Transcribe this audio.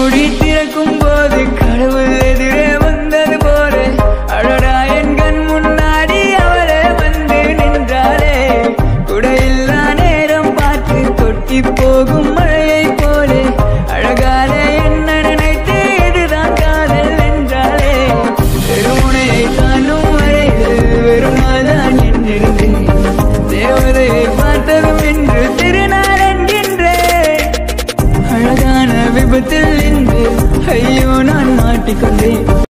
மூடி திறக்கும் போது கடவுள் எதிரே வந்தது போல அடடா என் கண் முன்னாடி அவளே வந்து நின்றாளே குடையில்லா நேரம் பார்த்து கொட்டி போகும் மழையை போலே அழகாலே என்ன நினைத்து இதுதான் காதல் என்றாலே வெறுமுனையை காணும் வரையில் வெறுமாதான் என்றிருந்தேன் தேவதையை பார்த்ததும் இன்று திருநாள் என்கின்றேன் அழகான விபத்தில் இன்று ஐயோ நான் மாட்டிக்கொண்டேன்